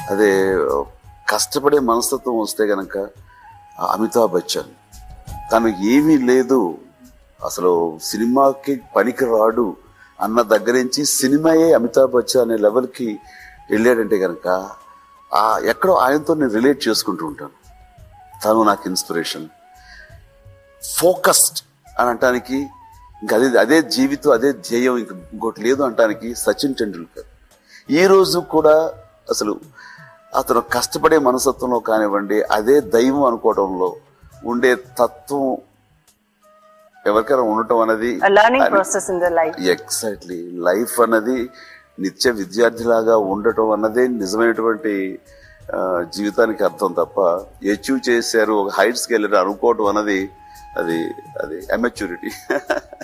అదే కష్టపడే మనస్తత్వం వస్తే గనక ఆ అమితాబ్ బచ్చన్ తను ఏమీ లేదు అసలు సినిమాకి పనికి రాడు అన్న దగ్గర నుంచి సినిమాయే అమితాబ్ బచ్చన్ అనే లెవెల్కి వెళ్ళాడంటే గనక ఆ ఎక్కడో ఆయనతో నేను రిలేట్ చేసుకుంటూ ఉంటాను తను నాకు ఇన్స్పిరేషన్ ఫోకస్డ్ అని అంటానికి ఇంకా అదే అదే జీవితం అదే ధ్యేయం ఇంక ఇంకోటి లేదు అంటానికి సచిన్ టెండూల్కర్ ఈ రోజు కూడా అసలు అతను కష్టపడే మనస్తత్వంలో కానివ్వండి అదే దైవం అనుకోవడంలో ఉండే తత్వం ఎవరికైనా ఉండటం అనేది A learning process in the life. Exactly life అన్నది నిత్య విద్యార్థిలాగా ఉండటం అన్నదే నిజమైనటువంటి ఆ, జీవితానికి అర్థం తప్ప అచీవ్ చేశారు ఒక హైట్స్కి వెళ్ళారు అనుకోవటం అన్నది అది అది అమెచ్యూరిటీ